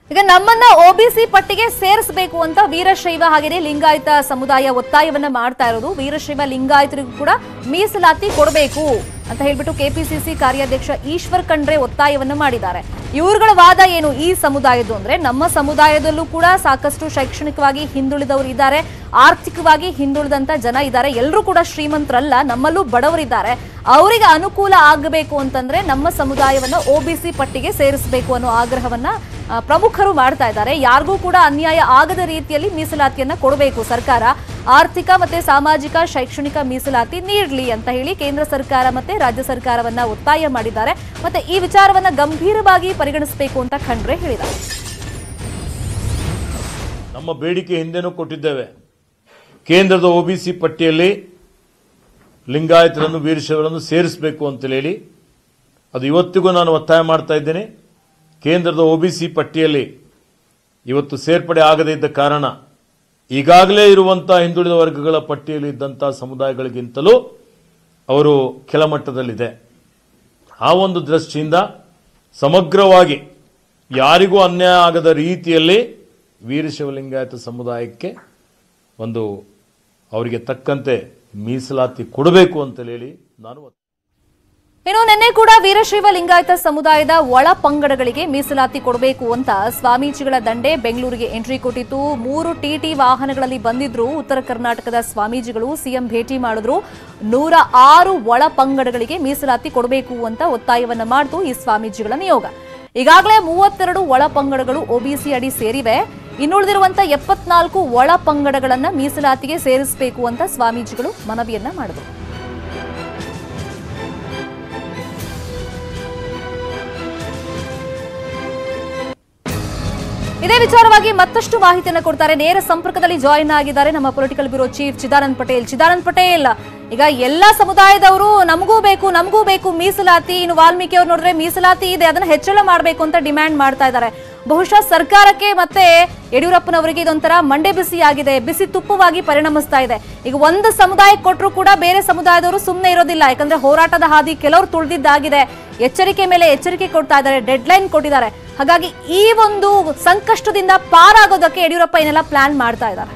ಈಗ ನಮ್ಮನ್ನ ಒಬಿಸಿ ಪಟ್ಟಿಗೆ ಸೇರಿಸಬೇಕು ಅಂತ ವೀರಶೈವ ಹಾಗೆಯೇ ಲಿಂಗಾಯತ ಸಮುದಾಯ ಒತ್ತಾಯವನ್ನ ಮಾಡ್ತಾ ಇರೋದು ವೀರಶೈವ ಲಿಂಗಾಯತರಿಗೂ ಕೂಡ ಮೀಸಲಾತಿ ಕೊಡಬೇಕು ಅಂತ ಹೇಳ್ಬಿಟ್ಟು ಕೆಪಿಸಿಸಿ ಕಾರ್ಯಾಧ್ಯಕ್ಷ ಈಶ್ವರ್ ಖಂಡ್ರೆ ಒತ್ತಾಯವನ್ನ ಮಾಡಿದ್ದಾರೆ ಇವ್ರುಗಳ ವಾದ ಏನು ಈ ಸಮುದಾಯದ್ದು ಅಂದ್ರೆ ನಮ್ಮ ಸಮುದಾಯದಲ್ಲೂ ಕೂಡ ಸಾಕಷ್ಟು ಶೈಕ್ಷಣಿಕವಾಗಿ ಹಿಂದುಳಿದವರು ಇದ್ದಾರೆ ಆರ್ಥಿಕವಾಗಿ ಹಿಂದುಳಿದಂತ ಜನ ಇದ್ದಾರೆ ಎಲ್ಲರೂ ಕೂಡ ಶ್ರೀಮಂತರಲ್ಲ ನಮ್ಮಲ್ಲೂ ಬಡವರಿದ್ದಾರೆ ಅವರಿಗೆ ಅನುಕೂಲ ಆಗಬೇಕು ಅಂತಂದ್ರೆ ನಮ್ಮ ಸಮುದಾಯವನ್ನ ಒಬಿಸಿ ಪಟ್ಟಿಗೆ ಸೇರಿಸಬೇಕು ಅನ್ನೋ ಆಗ್ರಹವನ್ನ ಆ, ಪ್ರಮುಖರು ಮಾಡ್ತಾ ಇದ್ದಾರೆ ಯಾರಿಗೂ ಕೂಡ ಅನ್ಯಾಯ ಆಗದ ರೀತಿಯಲ್ಲಿ ಮೀಸಲಾತಿಯನ್ನ ಕೊಡಬೇಕು ಸರ್ಕಾರ ಆರ್ಥಿಕ ಮತ್ತೆ ಸಾಮಾಜಿಕ ಶೈಕ್ಷಣಿಕ ಮೀಸಲಾತಿ ನೀಡಲಿ ಅಂತ ಹೇಳಿ ಕೇಂದ್ರ ಸರ್ಕಾರ ಮತ್ತೆ ರಾಜ್ಯ ಸರ್ಕಾರವನ್ನ ಒತ್ತಾಯ ಮಾಡಿದ್ದಾರೆ ಮತ್ತೆ ಈ ವಿಚಾರವನ್ನ ಗಂಭೀರವಾಗಿ ಪರಿಗಣಿಸಬೇಕು ಅಂತ ಖಂಡ್ರೆ ಹೇಳಿದ್ದಾರೆ ನಮ್ಮ ಬೇಡಿಕೆ ಹಿಂದೆನೂ ಕೊಟ್ಟಿದ್ದೇವೆ ಕೇಂದ್ರದ ಒಬಿಸಿ ಪಟ್ಟಿಯಲ್ಲಿ ಲಿಂಗಾಯತರನ್ನು ವೀರಶೈವರನ್ನು ಸೇರಿಸಬೇಕು ಅಂತ ಹೇಳಿ ಅದು ಇವತ್ತಿಗೂ ನಾನು ಒತ್ತಾಯ ಮಾಡ್ತಾ ಇದ್ದೇನೆ ಕೇಂದ್ರದ ಒಬಿಸಿ ಪಟ್ಟಿಯಲ್ಲಿ ಇವತ್ತು ಸೇರ್ಪಡೆ ಆಗದೇ ಇದ್ದ ಕಾರಣ ಈಗಾಗಲೇ ಇರುವಂಥ ಹಿಂದುಳಿದ ವರ್ಗಗಳ ಪಟ್ಟಿಯಲ್ಲಿ ಇದ್ದಂಥ ಸಮುದಾಯಗಳಿಗಿಂತಲೂ ಅವರು ಕೆಳಮಟ್ಟದಲ್ಲಿದೆ ಆ ಒಂದು ದೃಷ್ಟಿಯಿಂದ ಸಮಗ್ರವಾಗಿ ಯಾರಿಗೂ ಅನ್ಯಾಯ ಆಗದ ರೀತಿಯಲ್ಲಿ ವೀರಶೈವ ಲಿಂಗಾಯತ ಸಮುದಾಯಕ್ಕೆ ಒಂದು ಅವರಿಗೆ ತಕ್ಕಂತೆ ಮೀಸಲಾತಿ ಕೊಡಬೇಕು ಅಂತ ಹೇಳಿ ನಾನು ಒತ್ತಾಯ ಇನ್ನು ನಿನ್ನೆ ಕೂಡ ವೀರಶೈವ ಲಿಂಗಾಯತ ಸಮುದಾಯದ ಒಳ ಪಂಗಡಗಳಿಗೆ ಮೀಸಲಾತಿ ಕೊಡಬೇಕು ಅಂತ ಸ್ವಾಮೀಜಿಗಳ ದಂಡೆ ಬೆಂಗಳೂರಿಗೆ ಎಂಟ್ರಿ ಕೊಟ್ಟಿತ್ತು ಮೂರು ಟಿಟಿ ವಾಹನಗಳಲ್ಲಿ ಬಂದಿದ್ರು ಉತ್ತರ ಕರ್ನಾಟಕದ ಸ್ವಾಮೀಜಿಗಳು ಸಿಎಂ ಭೇಟಿ ಮಾಡಿದ್ರು ನೂರ ಆರು ಒಳ ಪಂಗಡಗಳಿಗೆ ಮೀಸಲಾತಿ ಕೊಡಬೇಕು ಅಂತ ಒತ್ತಾಯವನ್ನ ಮಾಡಿತು ಈ ಸ್ವಾಮೀಜಿಗಳ ನಿಯೋಗ ಈಗಾಗಲೇ ಮೂವತ್ತೆರಡು ಒಳ ಪಂಗಡಗಳು ಒಬಿಸಿ ಅಡಿ ಸೇರಿವೆ ಇನ್ನುಳಿದಿರುವಂತ ಎಪ್ಪತ್ನಾಲ್ಕು ಒಳ ಪಂಗಡಗಳನ್ನ ಮೀಸಲಾತಿಗೆ ಸೇರಿಸಬೇಕು ಅಂತ ಸ್ವಾಮೀಜಿಗಳು ಮನವಿಯನ್ನ ಮಾಡಿದ್ರು ಇದೇ ವಿಚಾರವಾಗಿ ಮತ್ತಷ್ಟು ಮಾಹಿತಿಯನ್ನು ಕೊಡ್ತಾರೆ ನೇರ ಸಂಪರ್ಕದಲ್ಲಿ ಜಾಯಿನ್ ಆಗಿದ್ದಾರೆ ನಮ್ಮ political bureau chief Chidanand Patel Chidanand Patel ಈಗ ಎಲ್ಲಾ ಸಮುದಾಯದವರು ನಮಗೂ ಬೇಕು ನಮಗೂ ಬೇಕು ಮೀಸಲಾತಿ ಇನ್ನು ವಾಲ್ಮೀಕಿ ಅವ್ರು ನೋಡಿದ್ರೆ ಮೀಸಲಾತಿ ಇದೆ ಅದನ್ನ ಹೆಚ್ಚಳ ಮಾಡಬೇಕು ಅಂತ ಡಿಮ್ಯಾಂಡ್ ಮಾಡ್ತಾ ಇದ್ದಾರೆ ಬಹುಶಃ ಸರ್ಕಾರಕ್ಕೆ ಮತ್ತೆ ಯಡಿಯೂರಪ್ಪನವರಿಗೆ ಇದೊಂಥರ ಮಂಡೆ ಬಿಸಿ ಆಗಿದೆ ಬಿಸಿ ತುಪ್ಪವಾಗಿ ಪರಿಣಮಿಸ್ತಾ ಇದೆ ಈಗ ಒಂದು ಸಮುದಾಯಕ್ಕೆ ಕೊಟ್ಟರು ಕೂಡ ಬೇರೆ ಸಮುದಾಯದವರು ಸುಮ್ಮನೆ ಇರೋದಿಲ್ಲ ಯಾಕಂದ್ರೆ ಹೋರಾಟದ ಹಾದಿ ಕೆಲವರು ತುಳಿದಿದ್ದಾಗಿದೆ ಎಚ್ಚರಿಕೆ ಮೇಲೆ ಎಚ್ಚರಿಕೆ ಕೊಡ್ತಾ ಇದ್ದಾರೆ ಡೆಡ್ ಲೈನ್ ಕೊಟ್ಟಿದ್ದಾರೆ ಹಾಗಾಗಿ ಈ ಒಂದು ಸಂಕಷ್ಟದಿಂದ ಪಾರಾಗೋದಕ್ಕೆ ಯಡಿಯೂರಪ್ಪ ಏನೆಲ್ಲ ಪ್ಲಾನ್ ಮಾಡ್ತಾ ಇದ್ದಾರೆ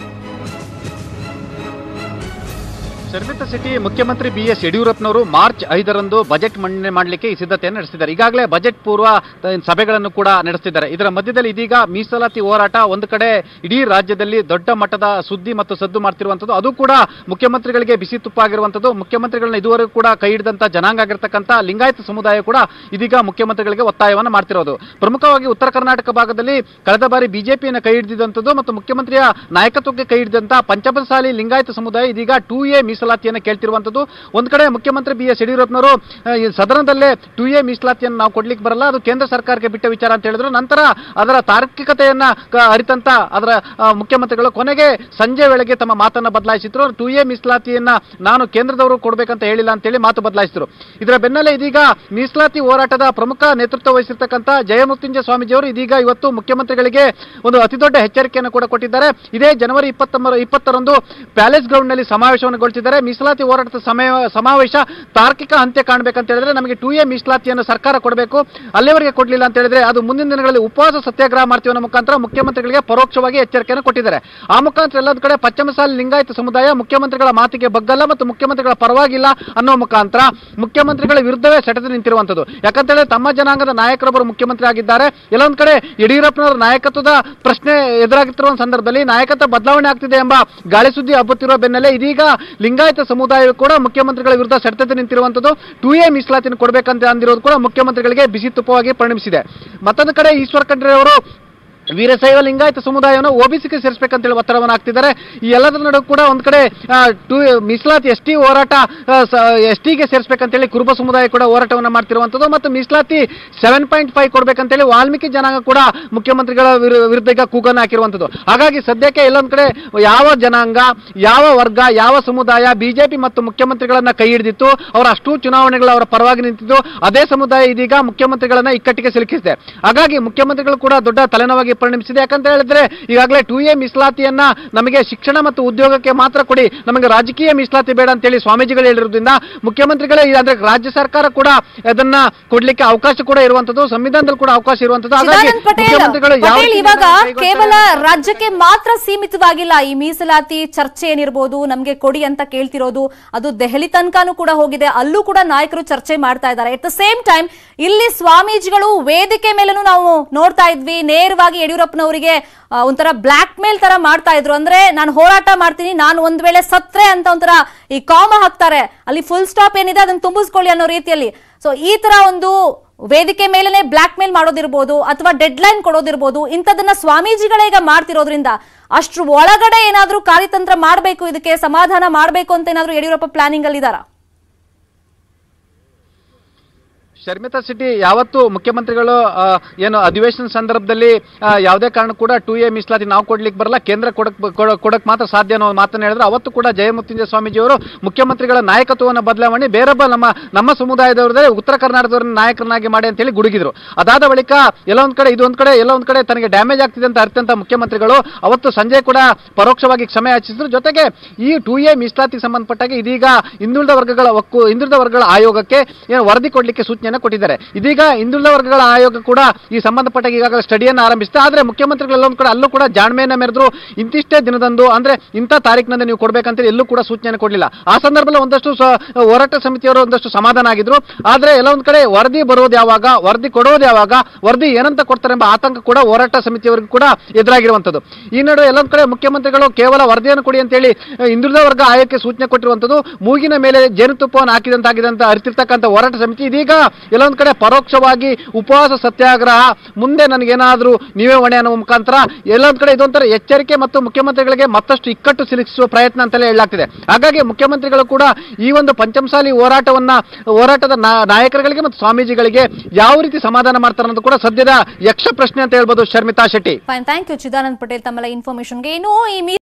ಶರ್ಮಿತಾ ಸಿಟಿ ಮುಖ್ಯಮಂತ್ರಿ ಬಿ ಎಸ್ ಯಡಿಯೂರಪ್ಪನವರು ಮಾರ್ಚ್ ಐದರಂದು ಬಜೆಟ್ ಮಂಡನೆ ಮಾಡಲಿಕ್ಕೆ ಈ ಸಿದ್ಧತೆಯನ್ನು ನಡೆಸಿದ್ದಾರೆ ಈಗಾಗಲೇ ಬಜೆಟ್ ಪೂರ್ವ ತ- ಸಭೆಗಳನ್ನು ಕೂಡ ನಡೆಸಿದ್ದಾರೆ ಇದರ ಮಧ್ಯದಲ್ಲಿ ಇದೀಗ ಮೀಸಲಾತಿ ಹೋರಾಟ ಒಂದು ಕಡೆ ಇಡೀ ರಾಜ್ಯದಲ್ಲಿ ದೊಡ್ಡ ಮಟ್ಟದ ಸುದ್ದಿ ಮತ್ತು ಸದ್ದು ಮಾಡ್ತಿರುವಂಥದ್ದು ಅದು ಕೂಡ ಮುಖ್ಯಮಂತ್ರಿಗಳಿಗೆ ಬಿಸಿ ತುಪ್ಪ ಆಗಿರುವಂಥದ್ದು ಮುಖ್ಯಮಂತ್ರಿಗಳನ್ನ ಇದುವರೆಗೂ ಕೂಡ ಕೈ ಹಿಡಿದಂತ ಜನಾಂಗ ಆಗಿರ್ತಕ್ಕಂಥ ಲಿಂಗಾಯತ ಸಮುದಾಯ ಕೂಡ ಇದೀಗ ಮುಖ್ಯಮಂತ್ರಿಗಳಿಗೆ ಒತ್ತಾಯವನ್ನು ಮಾಡ್ತಿರೋದು ಪ್ರಮುಖವಾಗಿ ಉತ್ತರ ಕರ್ನಾಟಕ ಭಾಗದಲ್ಲಿ ಕಳೆದ ಬಾರಿ ಬಿಜೆಪಿಯನ್ನು ಕೈ ಹಿಡಿದಿದ್ದಂಥದ್ದು ಮತ್ತು ಮುಖ್ಯಮಂತ್ರಿಯ ನಾಯಕತ್ವಕ್ಕೆ ಕೈ ಹಿಡಿದಂತ ಪಂಚಮಸಾಲಿ ಲಿಂಗಾಯತ ಸಮುದಾಯ ಇದೀಗ ಟೂ ಎ ಮೀಸಲಾತಿಯನ್ನು ಕೇಳ್ತಿರುವಂಥದ್ದು ಒಂದ್ ಕಡೆ ಮುಖ್ಯಮಂತ್ರಿ ಬಿ ಎಸ್ ಯಡಿಯೂರಪ್ಪನವರು ಆ, ಈ ಸದನದಲ್ಲೇ ಟೂ ಎ ಮೀಸಲಾತಿಯನ್ನು ನಾವು ಕೊಡ್ಲಿಕ್ಕೆ ಬರಲ್ಲ ಅದು ಕೇಂದ್ರ ಸರ್ಕಾರಕ್ಕೆ ಬಿಟ್ಟ ವಿಚಾರ ಅಂತ ಹೇಳಿದ್ರು ನಂತರ ಅದರ ತಾರ್ಕಿಕತೆಯನ್ನ ಕ- ಅರಿತಂತ ಅದರ ಆ, ಮುಖ್ಯಮಂತ್ರಿಗಳು ಕೊನೆಗೆ ಸಂಜೆ ವೇಳೆಗೆ ತಮ್ಮ ಮಾತನ್ನ ಬದಲಾಯಿಸಿದ್ರು ಟೂ ಎ ಮೀಸಲಾತಿಯನ್ನ ನಾನು ಕೇಂದ್ರದವರು ಕೊಡಬೇಕಂತ ಹೇಳಿಲ್ಲ ಅಂತೇಳಿ ಮಾತು ಬದಲಾಯಿಸಿದ್ರು ಇದರ ಬೆನ್ನಲ್ಲೇ ಇದೀಗ ಮೀಸಲಾತಿ ಹೋರಾಟದ ಪ್ರಮುಖ ನೇತೃತ್ವ ವಹಿಸಿರ್ತಕ್ಕಂಥ ಜಯಮೃತ್ಯುಂಜಯ ಸ್ವಾಮೀಜಿಯವರು ಇದೀಗ ಇವತ್ತು ಮುಖ್ಯಮಂತ್ರಿಗಳಿಗೆ ಒಂದು ಅತಿದೊಡ್ಡ ಎಚ್ಚರಿಕೆಯನ್ನು ಕೂಡ ಕೊಟ್ಟಿದ್ದಾರೆ ಇದೇ ಜನವರಿ ಇಪ್ಪತ್ತೊಂಬ ಇಪ್ಪತ್ತರಂದು ಪ್ಯಾಲೇಸ್ ಗ್ರೌಂಡ್ ನಲ್ಲಿ ಸಮಾವೇಶವನ್ನು ಗೊಳಿಸಿದ್ದಾರೆ ಮೀಸಲಾತಿ ಹೋರಾಟದ ಸಮಯ ಸಮಾವೇಶ ತಾರ್ಕಿಕ ಅಂತ್ಯ ಕಾಣಬೇಕಂತ ಹೇಳಿದ್ರೆ ನಮಗೆ ಟೂ ಎ ಮೀಸಲಾತಿಯನ್ನು ಸರ್ಕಾರ ಕೊಡಬೇಕು ಅಲ್ಲಿವರೆಗೆ ಕೊಡಲಿಲ್ಲ ಅಂತ ಹೇಳಿದ್ರೆ ಅದು ಮುಂದಿನ ದಿನಗಳಲ್ಲಿ ಉಪವಾಸ ಸತ್ಯಾಗ್ರಹ ಮಾಡ್ತೀವಿ ಅನ್ನೋ ಮುಖಾಂತರ ಮುಖ್ಯಮಂತ್ರಿಗಳಿಗೆ ಪರೋಕ್ಷವಾಗಿ ಎಚ್ಚರಿಕೆಯನ್ನು ಕೊಟ್ಟಿದ್ದಾರೆ ಆ ಮುಖಾಂತರ ಎಲ್ಲದ ಕಡೆ ಪಶ್ಚಿಮಸಾಲಿ ಲಿಂಗಾಯತ ಸಮುದಾಯ ಮುಖ್ಯಮಂತ್ರಿಗಳ ಮಾತಿಗೆ ಬಗ್ಗಲ್ಲ ಮತ್ತು ಮುಖ್ಯಮಂತ್ರಿಗಳ ಪರವಾಗಿಲ್ಲ ಅನ್ನೋ ಮುಖಾಂತರ ಮುಖ್ಯಮಂತ್ರಿಗಳ ವಿರುದ್ಧವೇ ಸೆಟೆದು ನಿಂತಿರುವಂತದ್ದು ಯಾಕಂತ ಹೇಳಿದ್ರೆ ತಮ್ಮ ಜನಾಂಗದ ನಾಯಕರೊಬ್ಬರು ಮುಖ್ಯಮಂತ್ರಿ ಆಗಿದ್ದಾರೆ ಎಲ್ಲೊಂದ್ ಕಡೆ ಯಡಿಯೂರಪ್ಪನವರ ನಾಯಕತ್ವದ ಪ್ರಶ್ನೆ ಎದುರಾಗುತ್ತಿರುವ ಸಂದರ್ಭದಲ್ಲಿ ನಾಯಕತ್ವ ಬದಲಾವಣೆ ಆಗ್ತಿದೆ ಎಂಬ ಗಾಳಿ ಸುದ್ದಿ ಹಬ್ಬುತ್ತಿರುವ ಬೆನ್ನಲ್ಲೇ ಇದೀಗ ಲಿಂಗಾಯತ ಸಮುದಾಯವು ಕೂಡ ಮುಖ್ಯಮಂತ್ರಿಗಳ ವಿರುದ್ಧ ಸೆಟೆದು ನಿಂತಿರುವಂತದ್ದು ಟೂ ಎ ಮೀಸಲಾತಿಯನ್ನು ಕೊಡಬೇಕಂತ ಅಂದಿರೋದು ಕೂಡ ಮುಖ್ಯಮಂತ್ರಿಗಳಿಗೆ ಬಿಸಿ ತುಪ್ಪವಾಗಿ ಪರಿಣಮಿಸಿದೆ ಮತ್ತೊಂದು ಕಡೆ ಈಶ್ವರ್ ಖಂಡ್ರೆ ಅವರು ವೀರಶೈವ ಲಿಂಗಾಯತ ಸಮುದಾಯವನ್ನು ಒಬಿಸಿಗೆ ಸೇರಿಸಬೇಕಂತೇಳಿ ಒತ್ತಡವನ್ನು ಹಾಕ್ತಿದ್ದಾರೆ ಈ ಎಲ್ಲದರ ನಡುವೆ ಕೂಡ ಒಂದ್ ಕಡೆ ಆ, ಟು ಮೀಸಲಾತಿ ಎಸ್ ಟಿ ಹೋರಾಟ ಎಸ್ ಟಿಗೆ ಸೇರಿಸಬೇಕಂತೇಳಿ ಕುರುಬ ಸಮುದಾಯ ಕೂಡ ಹೋರಾಟವನ್ನು ಮಾಡ್ತಿರುವಂಥದ್ದು ಮತ್ತು ಮೀಸಲಾತಿ ಸೆವೆನ್ ಪಾಯಿಂಟ್ ಫೈವ್ ಕೊಡಬೇಕಂತೇಳಿ ವಾಲ್ಮೀಕಿ ಜನಾಂಗ ಕೂಡ ಮುಖ್ಯಮಂತ್ರಿಗಳ ವಿರು- ವಿರುದ್ಧ ಈಗ ಕೂಗನ್ನು ಹಾಕಿರುವಂಥದ್ದು ಹಾಗಾಗಿ ಸದ್ಯಕ್ಕೆ ಎಲ್ಲೊಂದ್ ಕಡೆ ಯಾವ ಜನಾಂಗ ಯಾವ ವರ್ಗ ಯಾವ ಸಮುದಾಯ ಬಿಜೆಪಿ ಮತ್ತು ಮುಖ್ಯಮಂತ್ರಿಗಳನ್ನ ಕೈ ಹಿಡಿದಿತ್ತು ಅವರ ಅಷ್ಟು ಚುನಾವಣೆಗಳು ಅವರ ಪರವಾಗಿ ನಿಂತಿದ್ದು ಅದೇ ಸಮುದಾಯ ಇದೀಗ ಮುಖ್ಯಮಂತ್ರಿಗಳನ್ನ ಇಕ್ಕಟ್ಟಿಗೆ ಸಿಲುಕಿಸಿದೆ ಹಾಗಾಗಿ ಮುಖ್ಯಮಂತ್ರಿಗಳು ಕೂಡ ದೊಡ್ಡ ತಲೆನೋವಾಗಿ ಆಗಿ ಪರಿಣಮಿಸಿದೆ ಯಾಕಂತ ಹೇಳಿದ್ರೆ ಈಗಾಗಲೇ ಟೂ ಎ ಮೀಸಲಾತಿಯನ್ನ ನಮಗೆ ಶಿಕ್ಷಣ ಮತ್ತು ಉದ್ಯೋಗಕ್ಕೆ ಮಾತ್ರ ಕೊಡಿ ನಮಗೆ ರಾಜಕೀಯ ಮೀಸಲಾತಿ ಬೇಡ ಅಂತೇಳಿ ಸ್ವಾಮೀಜಿಗಳು ಹೇಳಿರೋದ್ರಿಂದ ಮುಖ್ಯಮಂತ್ರಿಗಳೇ ಈ- ಅಂದ್ರೆ ರಾಜ್ಯ ಸರ್ಕಾರ ಕೂಡ ಅದನ್ನ ಕೊಡ್ಲಿಕ್ಕೆ ಅವಕಾಶ ಕೂಡ ಇರುವಂತದ್ದು ಸಂವಿಧಾನದಲ್ಲಿ ಕೂಡ ಅವಕಾಶ ಇರುವಂತದ್ದು ಹಾಗಾಗಿ ಚಿದಾನಂದ್ ಪಟೇಲ್ ಮುಖ್ಯಮಂತ್ರಿಗಳು ಯಾವ ಪಟೇಲ್ ರೀತಿ ಇವಾಗ ನಿರ್ಣಯ ಕೈಗೊಳ್ತಾರೆ ಕೇವಲ ರಾಜ್ಯಕ್ಕೆ ಮಾತ್ರ ಸೀಮಿತವಾಗಿಲ್ಲ ಈ ಮೀಸಲಾತಿ ಚರ್ಚೆ ಏನಿರ್ಬೋದು ನಮ್ಗೆ ಕೊಡಿ ಅಂತ ಕೇಳ್ತಿರೋದು ಅದು ದೆಹಲಿ ತನಕನೂ ಕೂಡ ಹೋಗಿದೆ ಅಲ್ಲೂ ಕೂಡ ನಾಯಕರು ಚರ್ಚೆ ಮಾಡ್ತಾ ಇದ್ದಾರೆ ಎಟ್ ದ ಸೇಮ್ ಟೈಮ್ ಇಲ್ಲಿ ಸ್ವಾಮೀಜಿಗಳು ವೇದಿಕೆ ಮೇಲೂ ನಾವು ನೋಡ್ತಾ ಇದ್ವಿ ನೇರವಾಗಿ ಯಡಿಯೂರಪ್ಪನವರಿಗೆ ಆ, ಒಂಥರ ಬ್ಲಾಕ್ ಮೇಲ್ ತರ ಮಾಡ್ತಾ ಇದ್ರು ಅಂದ್ರೆ ನಾನು ಹೋರಾಟ ಮಾಡ್ತೀನಿ ನಾನು ಒಂದ್ ವೇಳೆ ಸತ್ರೆ ಅಂತ ಒಂಥರ ಈ ಕಾಮ ಹಾಕ್ತಾರೆ ಅಲ್ಲಿ ಫುಲ್ ಸ್ಟಾಪ್ ಏನಿದೆ ಅದನ್ನ ತುಂಬಿಸ್ಕೊಳ್ಳಿ ಅನ್ನೋ ರೀತಿಯಲ್ಲಿ ಸೊ ಈ ತರ ಒಂದು ವೇದಿಕೆ ಮೇಲೆನೆ ಬ್ಲಾಕ್ ಮೇಲ್ ಮಾಡೋದಿರ್ಬೋದು ಅಥವಾ ಡೆಡ್ ಲೈನ್ ಕೊಡೋದಿರ್ಬೋದು ಇಂಥದನ್ನ ಸ್ವಾಮೀಜಿಗಳೇ ಈಗ ಮಾಡ್ತಿರೋದ್ರಿಂದ ಅಷ್ಟ್ರ ಒಳಗಡೆ ಏನಾದ್ರೂ ಕಾರ್ಯತಂತ್ರ ಮಾಡಬೇಕು ಇದಕ್ಕೆ ಸಮಾಧಾನ ಮಾಡಬೇಕು ಅಂತ ಏನಾದ್ರೂ ಯಡಿಯೂರಪ್ಪ ಪ್ಲಾನಿಂಗ್ ಅಲ್ಲಿ ಇದಾರಾ ಶರ್ಮಿತಾ ಸಿಟಿ ಯಾವತ್ತು ಮುಖ್ಯಮಂತ್ರಿಗಳು ಆ, ಏನು ಅಧಿವೇಶನ ಸಂದರ್ಭದಲ್ಲಿ ಆ, ಯಾವುದೇ ಕಾರಣ ಕೂಡ ಟೂ ಎ ಮೀಸಲಾತಿ ನಾವು ಕೊಡ್ಲಿಕ್ಕೆ ಬರಲ್ಲ ಕೇಂದ್ರ ಕೊಡಕ್ ಕೊಡ- ಕೊಡಕ್ ಮಾತ್ರ ಸಾಧ್ಯ ಅನ್ನೋ ಮಾತನ್ನ ಹೇಳಿದ್ರೆ ಅವತ್ತು ಕೂಡ ಜಯಮೃತ್ಯುಂಜಯ ಸ್ವಾಮೀಜಿಯವರು ಮುಖ್ಯಮಂತ್ರಿಗಳ ನಾಯಕತ್ವವನ್ನು ಬದಲಾವಣೆ ಬೇರೊಬ್ಬ ನಮ್ಮ ನಮ್ಮ ಸಮುದಾಯದವರದೇ ಉತ್ತರ ಕರ್ನಾಟಕದವರನ್ನ ನಾಯಕರನ್ನಾಗಿ ಮಾಡಿ ಅಂತೇಳಿ ಗುಡುಗಿದ್ರು ಅದಾದ ಬಳಿಕ ಎಲ್ಲ ಒಂದ್ ಕಡೆ ಇದೊಂದ್ ಕಡೆ ಎಲ್ಲ ಒಂದ್ ಕಡೆ ತನಗೆ ಡ್ಯಾಮೇಜ್ ಆಗ್ತಿದೆ ಅಂತ ಅರ್ಥಂತ ಮುಖ್ಯಮಂತ್ರಿಗಳು ಅವತ್ತು ಸಂಜೆ ಕೂಡ ಪರೋಕ್ಷವಾಗಿ ಕ್ಷಮೆ ಯಾಚಿಸಿದ್ರು ಜೊತೆಗೆ ಈ ಟೂ ಎ ಮೀಸಲಾತಿಗೆ ಸಂಬಂಧಪಟ್ಟಾಗ ಇದೀಗ ಹಿಂದುಳಿದ ವರ್ಗಗಳ ಒಕ್ಕು ಹಿಂದುಳಿದ ವರ್ಗಗಳ ಆಯೋಗಕ್ಕೆ ಏನು ವರದಿ ಕೊಡ್ಲಿಕ್ಕೆ ಸೂಚನೆಯನ್ನು ಕೊಟ್ಟಿದ್ದಾರೆ ಇದೀಗ ಹಿಂದುಳಿದ ವರ್ಗಗಳ ಆಯೋಗ ಕೂಡ ಈ ಸಂಬಂಧಪಟ್ಟ ಈಗಾಗಲೇ ಸ್ಟಡಿಯನ್ನು ಆರಂಭಿಸಿದೆ ಆದ್ರೆ ಮುಖ್ಯಮಂತ್ರಿಗಳೆಲ್ಲೊಂದು ಕಡೆ ಅಲ್ಲೂ ಕೂಡ ಜಾಣ್ಮೆಯನ್ನ ಮೆರೆದ್ರು ಇಂತಿಷ್ಟೇ ದಿನದಂದು ಅಂದ್ರೆ ಇಂಥ ತಾರೀಕಿನಂದು ನೀವು ಕೊಡ್ಬೇಕಂತ ಎಲ್ಲೂ ಕೂಡ ಸೂಚನೆ ಕೊಡಲಿಲ್ಲ ಆ ಸಂದರ್ಭದಲ್ಲಿ ಒಂದಷ್ಟು ಸ- ಹೋರಾಟ ಸಮಿತಿಯವರು ಒಂದಷ್ಟು ಸಮಾಧಾನ ಆಗಿದ್ರು ಆದ್ರೆ ಎಲ್ಲ ಒಂದ್ ಕಡೆ ವರದಿ ಬರೋದು ಯಾವಾಗ ವರದಿ ಕೊಡೋದು ಯಾವಾಗ ವರದಿ ಏನಂತ ಕೊಡ್ತಾರೆ ಎಂಬ ಆತಂಕ ಕೂಡ ಹೋರಾಟ ಸಮಿತಿಯವರಿಗೂ ಕೂಡ ಎದುರಾಗಿರುವಂತದ್ದು ಈ ನಡುವೆ ಎಲ್ಲೊಂದ್ ಕಡೆ ಮುಖ್ಯಮಂತ್ರಿಗಳು ಕೇವಲ ವರದಿಯನ್ನು ಕೊಡಿ ಅಂತೇಳಿ ಅಹ್, ಹಿಂದುಳಿದ ವರ್ಗ ಆಯೋಗಕ್ಕೆ ಸೂಚನೆ ಕೊಟ್ಟಿರುವಂತದ್ದು ಮೂಗಿನ ಮೇಲೆ ಜೇನುತುಪ್ಪವನ್ನು ಹಾಕಿದಂತಾಗಿದೆ ಅಂತ ಅರಿತಿರ್ತಕ್ಕಂಥ ಹೋರಾಟ ಸಮಿತಿ ಇದೀಗ ಎಲ್ಲೊಂದ್ ಕಡೆ ಪರೋಕ್ಷವಾಗಿ ಉಪವಾಸ ಸತ್ಯಾಗ್ರಹ ಮುಂದೆ ನನಗೇನಾದ್ರೂ ನೀವೇ ಹೊಣೆ ಅನ್ನೋ ಮುಖಾಂತರ ಎಲ್ಲೊಂದ್ ಕಡೆ ಇದೊಂಥರ ಎಚ್ಚರಿಕೆ ಮತ್ತು ಮುಖ್ಯಮಂತ್ರಿಗಳಿಗೆ ಮತ್ತಷ್ಟು ಇಕ್ಕಟ್ಟು ಸಿಲುಕಿಸುವ ಪ್ರಯತ್ನ ಅಂತಲೇ ಹೇಳಲಾಗ್ತಿದೆ ಹಾಗಾಗಿ ಮುಖ್ಯಮಂತ್ರಿಗಳು ಕೂಡ ಈ ಒಂದು ಪಂಚಮಸಾಲಿ ಹೋರಾಟವನ್ನ ಹೋರಾಟದ ನಾ- ನಾಯಕರುಗಳಿಗೆ ಮತ್ತು ಸ್ವಾಮೀಜಿಗಳಿಗೆ ಯಾವ ರೀತಿ ಸಮಾಧಾನ ಮಾಡ್ತಾರೆ ಅನ್ನೋದು ಕೂಡ ಸದ್ಯದ ಯಕ್ಷ ಪ್ರಶ್ನೆ ಅಂತ ಹೇಳ್ಬೋದು Sharmitha Shetty fine thank you Chidanand Patel ತಮ್ಮೆಲ್ಲ ಇನ್ಫಾರ್ಮೇಶನ್ಗೆ ಇನ್ನು ಈ